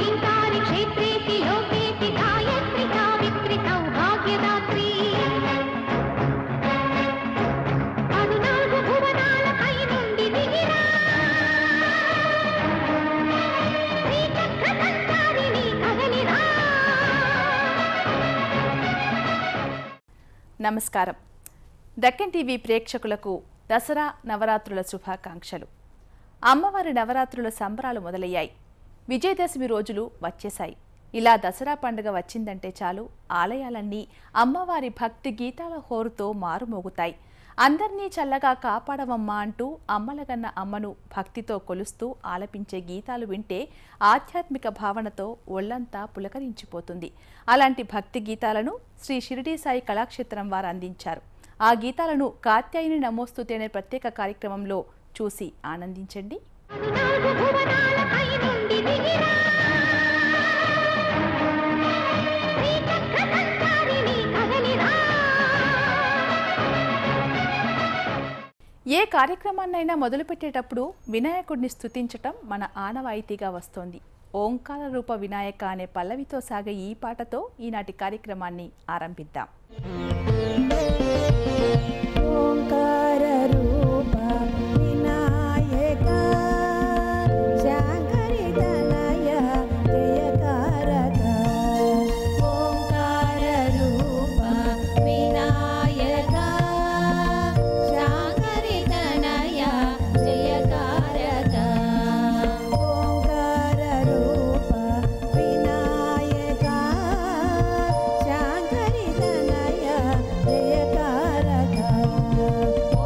ह्रीङ्कारि क्षेत्रेति लोकेति गायत्रि सावित्रि सौभाग्यदात्री పదునాలుగు భువనాలపై నుండి దిగిరా శ్రీచక్ర సంచారిణి కదలిరా నమస్కారం దక్కన్ టీవీ ప్రేక్షకులకు దసరా నవరాత్రుల శుభాకాంక్షలు అమ్మవారి నవరాత్రుల సంబరాలు మొదలయ్యాయి విజయదశమి రోజులు వచ్చేశాయి ఇలా దసరా పండుగ వచ్చిందంటే చాలు ఆలయాలన్నీ అమ్మవారి భక్తి గీతాల హోరుతో మారుమోగుతాయి అందర్నీ చల్లగా కాపాడవమ్మా అంటూ అమ్మలగన్న అమ్మను భక్తితో కొలుస్తూ ఆలపించే గీతాలు వింటే ఆధ్యాత్మిక భావనతో ఒళ్లంతా పులకరించిపోతుంది అలాంటి భక్తి గీతాలను శ్రీ షిరిడీ సాయి కళాక్షేత్రం వారు అందించారు ఆ గీతాలను కాత్యాయని నమోస్తుతి అనే ప్రత్యేక కార్యక్రమంలో చూసి ఆనందించండి పదునాలుగు భువనాలపై నుండి దిగిరా శ్రీచక్ర సంచారిణి కదలిరా ఏ కార్యక్రమాన్నైనా మొదలుపెట్టేటప్పుడు వినాయకుడిని స్తుతించటం మన ఆనవాయితీగా వస్తోంది ఓంకార రూప వినాయక అనే పల్లవితో సాగే ఈ పాటతో ఈనాటి కార్యక్రమాన్ని ఆరంభిద్దాం ఓంకారరూప వినాయక శాంకరితనయ జయకారక ఓంకారరూప వినాయక శాంకరితనయ జయకారక ఓంకారరూప వినాయక శాంకరితనయ జయకారక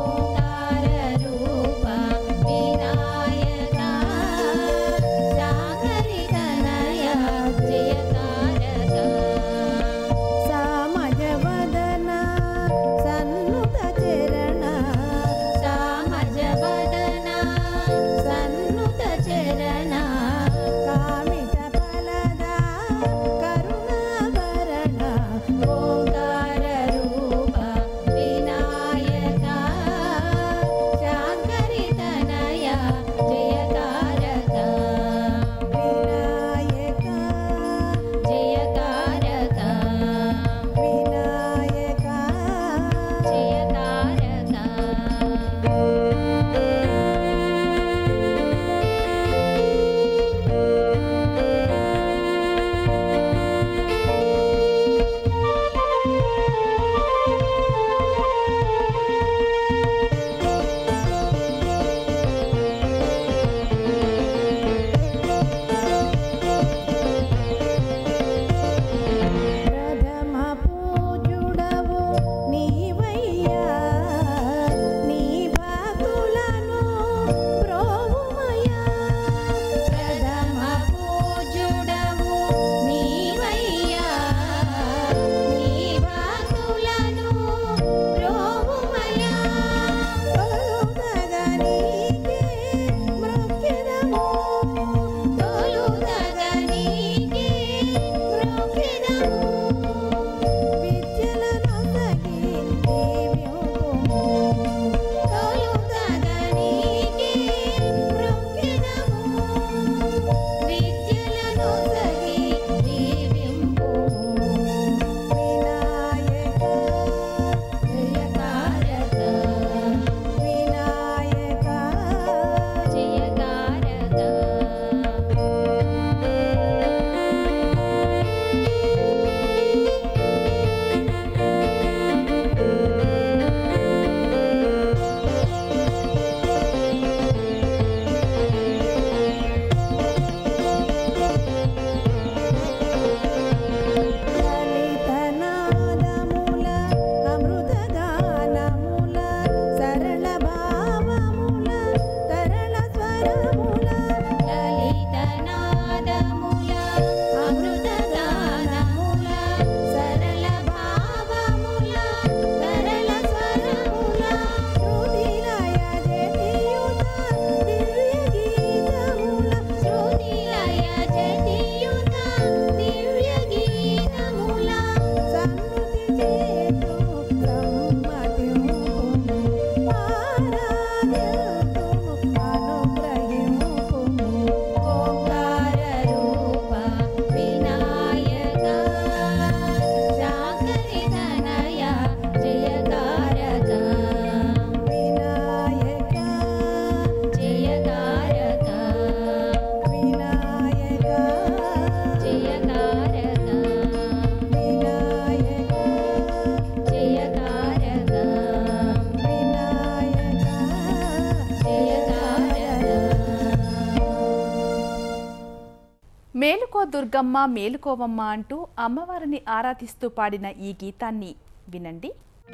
మేలుకో దుర్గమ్మ మేలుకోవమ్మ అంటూ అమ్మవారిని ఆరాధిస్తూ పాడిన ఈ గీతాన్ని వినండి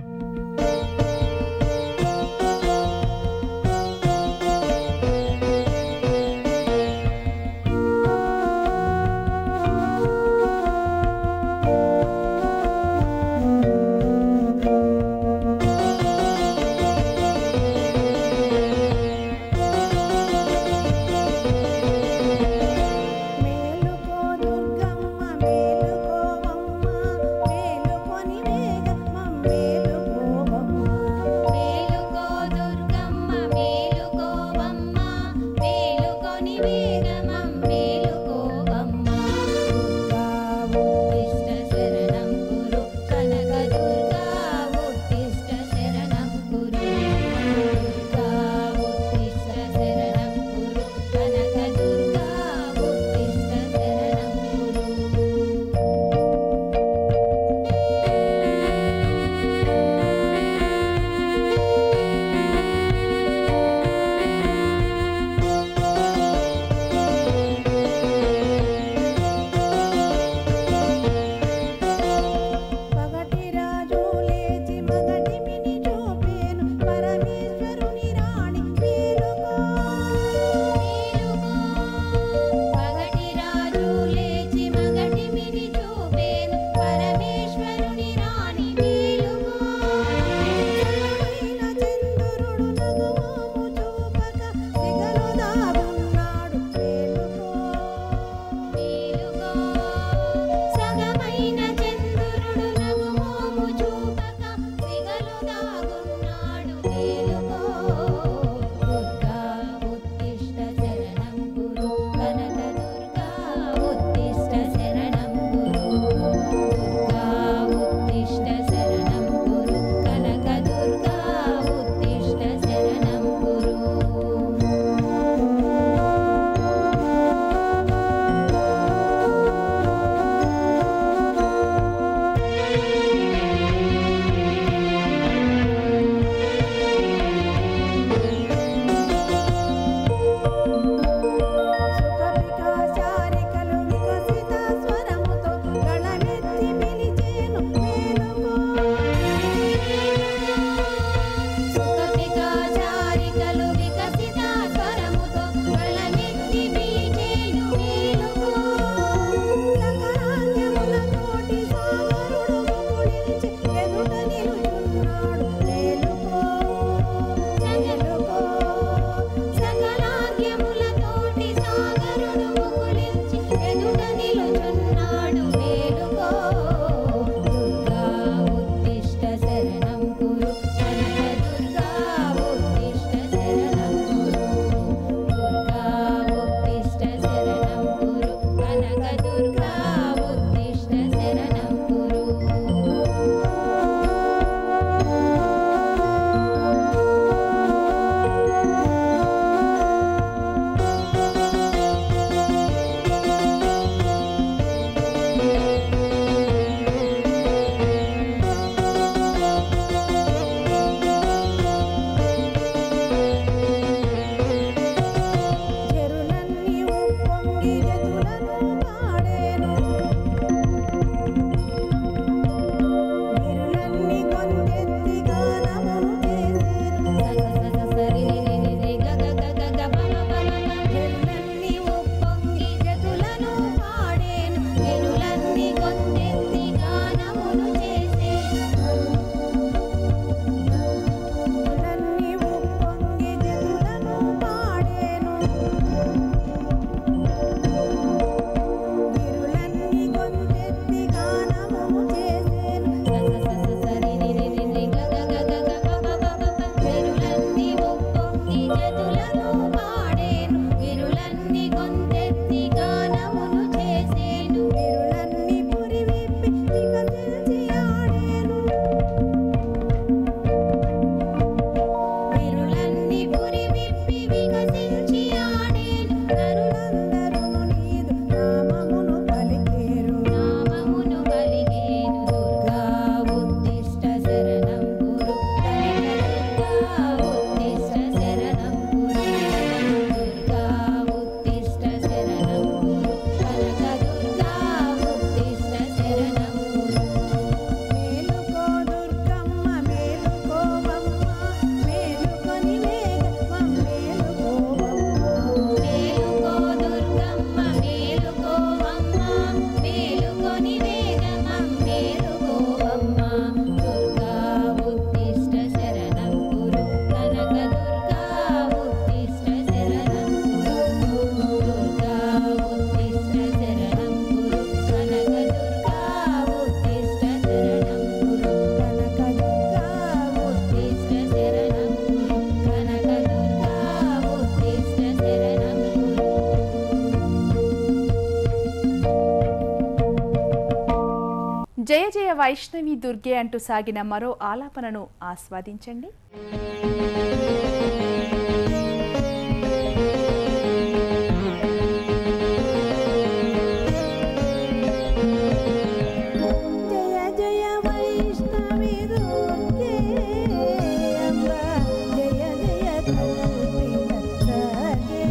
మేలుకో దుర్గమ్మ మేలుకోవమ్మ మేలుకొని వేగమ్మ జయ జయ వైష్ణవి దుర్గే అంటూ సాగిన మరో ఆలాపనను ఆస్వాదించండి జయ జయ వైష్ణవి దుర్గే అంబ జయ జయ కల్పిత సగే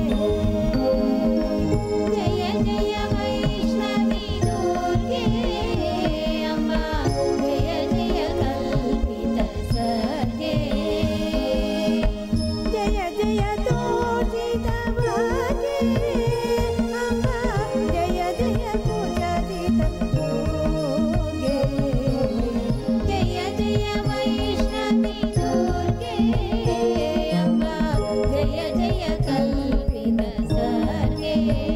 జయ జయ వైష్ణవి దుర్గే అంబ జయ జయ కల్పిత సగే జయ జయ తోషిత భాగే అంబ జయ జయ పూజిత దుర్గే జయ జయ వైష్ణవి దుర్గే అంబ జయ జయ కల్పిత సర్గే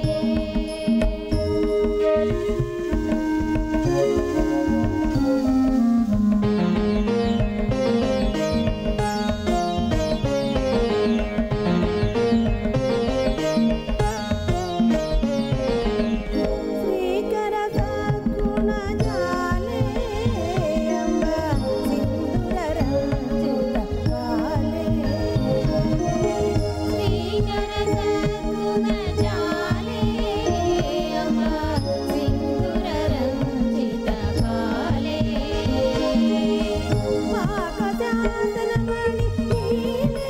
శ్రీకర సద్గుణ జాలే అంబ సింధుర రంజిత కాలే శ్రీకర సద్గుణ జాలే అంబ సింధుర రంజిత కాలే పాకజాతన మణి నీలే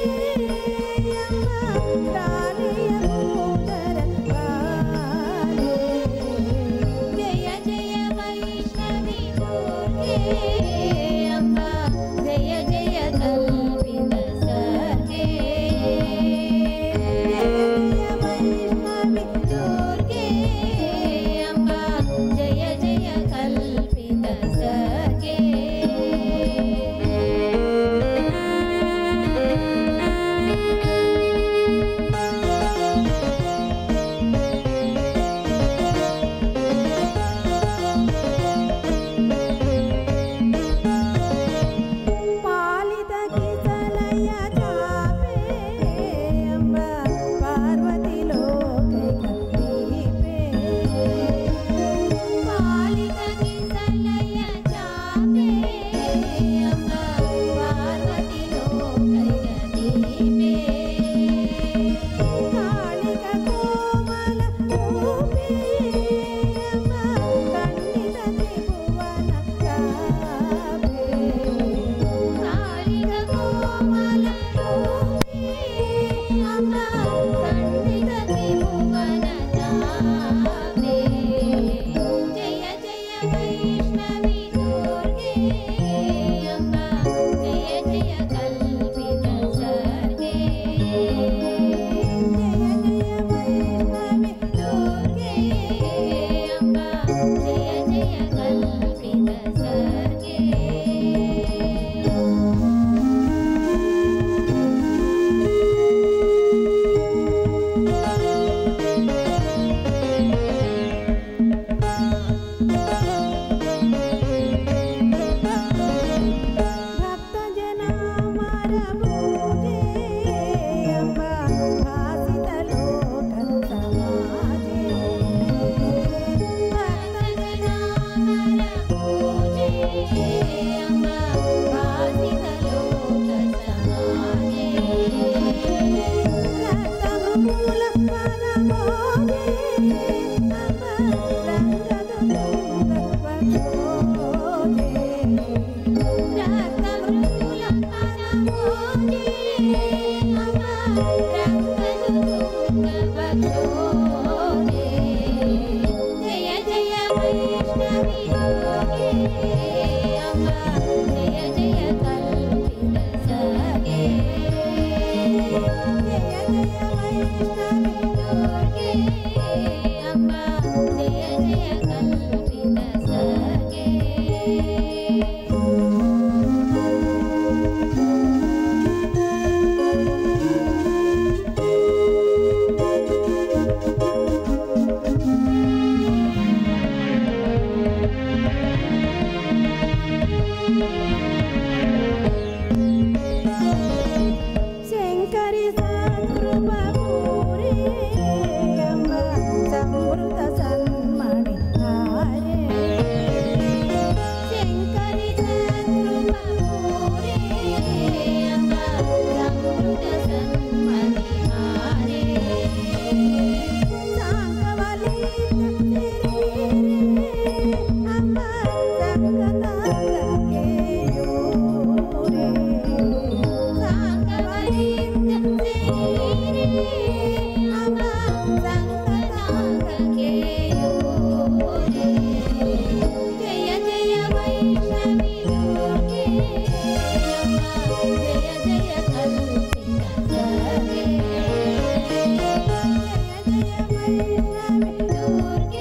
అంబ ప్రాణియ భూధర కాలే జయ జయ వైష్ణవి దుర్గే అంబ జయ జయ కల్పిత సర్గే జయ జయ వైష్ణవి దుర్గే అంబ జయ జయ కల్పిత సర్గే పాలిత కిసలయ జాపే అంబ పార్వతిలో కైకదీపే పాలిత కిసలయ జాపే అంబ పార్వతిలో కైకదీపే కాళిక కోమల రూపే అంబ ఖండిత త్రిభువన కాపే కాళిక కోమల రూపే అంబ ఖండిత త్రిభువన కాపే జయ జయ వైష్ణవి దుర్గే అంబ జయ జయ కల్పిత సర్గే జయ జయ వైష్ణవి దుర్గే అంబ జయ జయ కల్పిత సర్గే భక్తజనామర పూజే అంబ భాసిత లోక సమాజే భక్తజనామర పూజే అంబ భాసిత లోక సమాజే రక్తమూల పరమోజే అంబ రంగదు తుంగ వక్షోజే రక్తమూలం పరమోజే అంబ రంగదు తుంగ వక్షోజే జయ జయ వైష్ణవి యోగే అంబ జయ జయ కల్పిత సగే జయ జయ వైష్ణవి యోగే అంబ జయ జయ కల్పిత సగే శంకరి సకృప పూరే అంబ సమృత సన్మణి హారే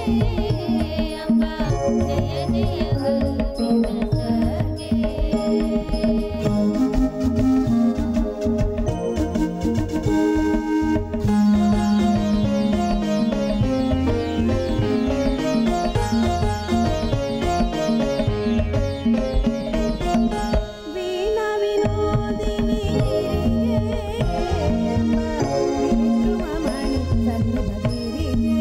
అంబా జయ జయ కల్పిత సర్గే వీణ వినోదిని విద్రుమమణి సన్నిభగిరిజే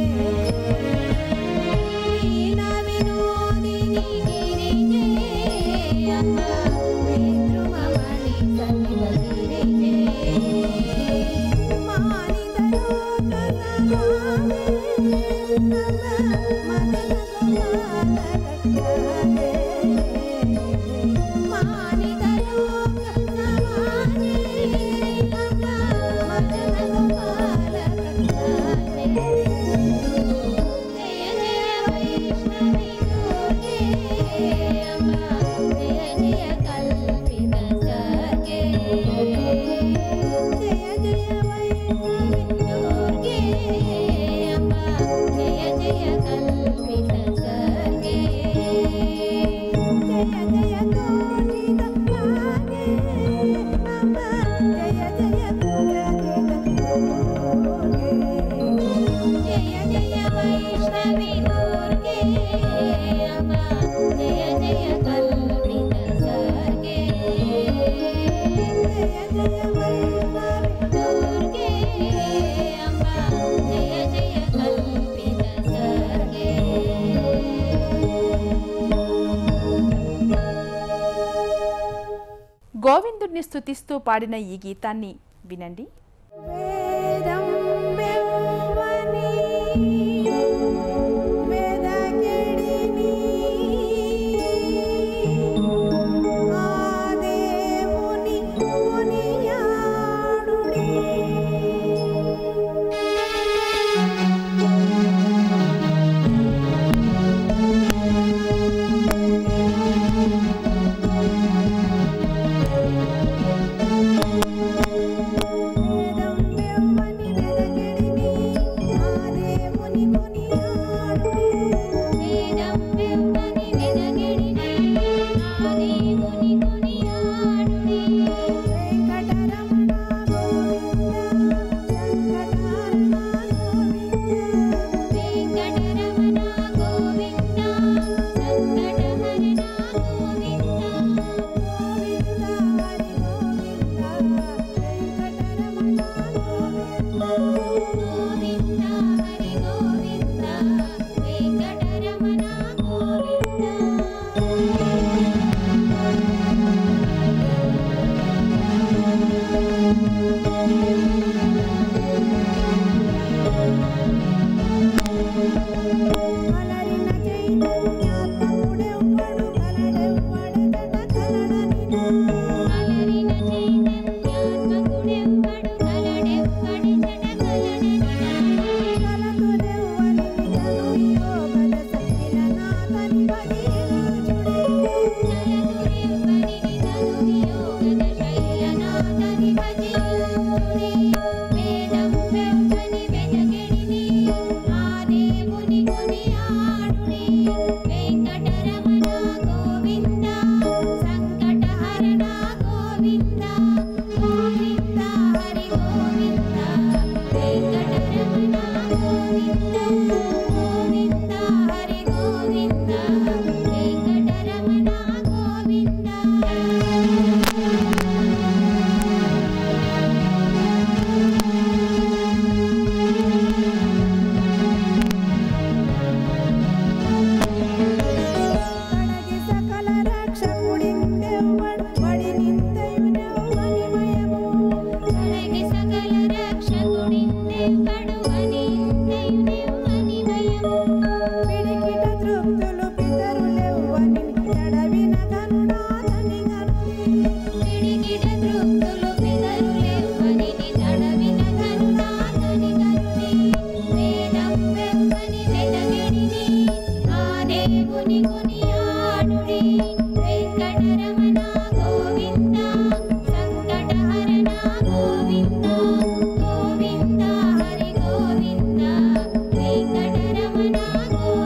వీణ వినోదిని అమ్మ విద్రుమమణి సన్నిభగిరిజే మానిదలోక సమానే అమ్మ మదన గోపాల మానిదలోక సమానే అమ్మ మదన గోపాల జయ జయ వైష్ణవి దుర్గే అమ్మ జయ జయ కల్పిత సర్గే జయ జయ వైష్ణవి దుర్గే అమ్మ జయ జయ కల్పిత సర్గే జయ జయ తోషిత భాగే అమ్మ జయ జయ దుర్గే జయ జయ వైష్ణవి దుర్గే అమ్మ జయ జయ కల్పిత సర్గే జయ జయ వైష్ణవి దుర్గే అమ్మ జయ జయ కల్పిత సర్గే గోవిందుడిని స్తుతిస్తూ పాడిన ఈ గీతాన్ని వినండి వేదం వెవ్వని వేదగిడిని ఆ దేవుని కొనియాడుడి వేదం వెవ్వని వెదగిడిని ఆ దేవుని కొనియాడుడి వేదం వెవ్వని వెదగిడిని ఆ దేవుని కొనియాడుడి వెంకటరమణ గోవింద సంకటహరణ గోవింద వెంకటరమణ గోవింద సంకటహరణ గోవింద గోవింద హరి గోవింద వెంకటరమణ గోవింద గోవింద హరి గోవింద వెంకటరమణ గోవింద అలరిన చైతన్యాత్మకుడెవ్వడు కలడెవ్వడెదట కలడనినా అలరిన చైతన్యాత్మకుడెవ్వడు కలడెవ్వడెదట కలడనినా కలతుడెవ్వని తను యోగద సఖిల నాథని భజించుడే కలతుడెవ్వని తను యోగద శైలనాథని భజించుడే వేదం వెవ్వని వెదగిడిని ఆ దేవుని కొనియాడుడి వెంకటరమణ గోవింద సంకటహరణ గోవింద గోవింద హరి గోవింద వెంకటరమణ గోవింద గోవింద హరి గోవింద వెంకటరమణ గోవింద కడగి సకల రక్షకుడిందెవ్వడు వడి నిందయునెవ్వని మయము కడగి సకల రక్షకుడిందెవ్వడు వడి నిందయునెవ్వని మయము పిడికిట తృప్తులు పితరులెవ్వని ఎడవిన గనునాథని గనుని పిడికిట తృప్తులు పితరులెవ్వని తడవిన గనునాథని గనుని వేదం వెవ్వని వెదగిడిని ఆ దేవుని కొనియాడుడి వెంకటరమణ గోవింద సంకటహరణ గోవింద గోవింద హరి గోవింద వెంకటరమణ గోవింద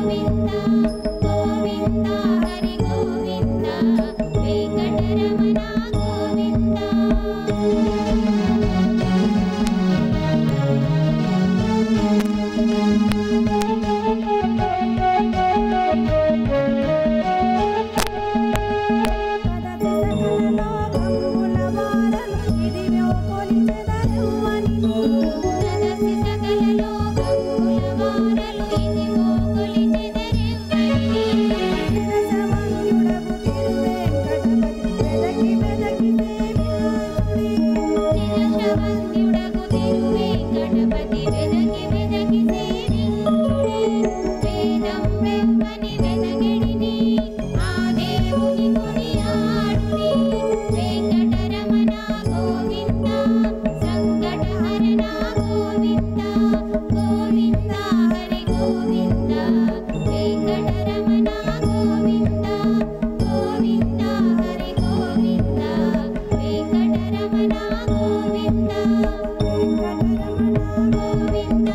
చంపెమ్మని వెదగడిని ఆ దేవుని కొనియాడుని వెంకటరమణ గోవింద సంకటహరణ గోవింద గోవింద హరి గోవింద వెంకటరమణ గోవింద గోవింద హరి గోవింద వెంకటరమణ గోవింద వెంకటరమణ గోవింద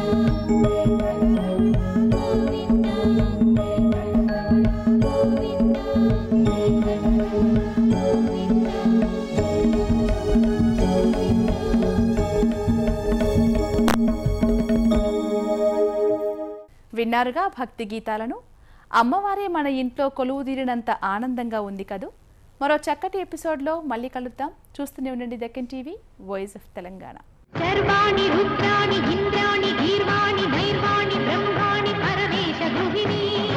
విన్నారుగా భక్తి గీతాలను అమ్మవారే మన ఇంట్లో కొలువుదీరినంత ఆనందంగా ఉంది కదూ మరో చక్కటి ఎపిసోడ్లో మళ్ళీ కలుద్దాం చూస్తూనే ఉండండి Deccan TV voice of Telangana Sarvani Rudrani Indrani గీర్వాణి నైర్వాణి Brahmani పరమేశ గృహిణీ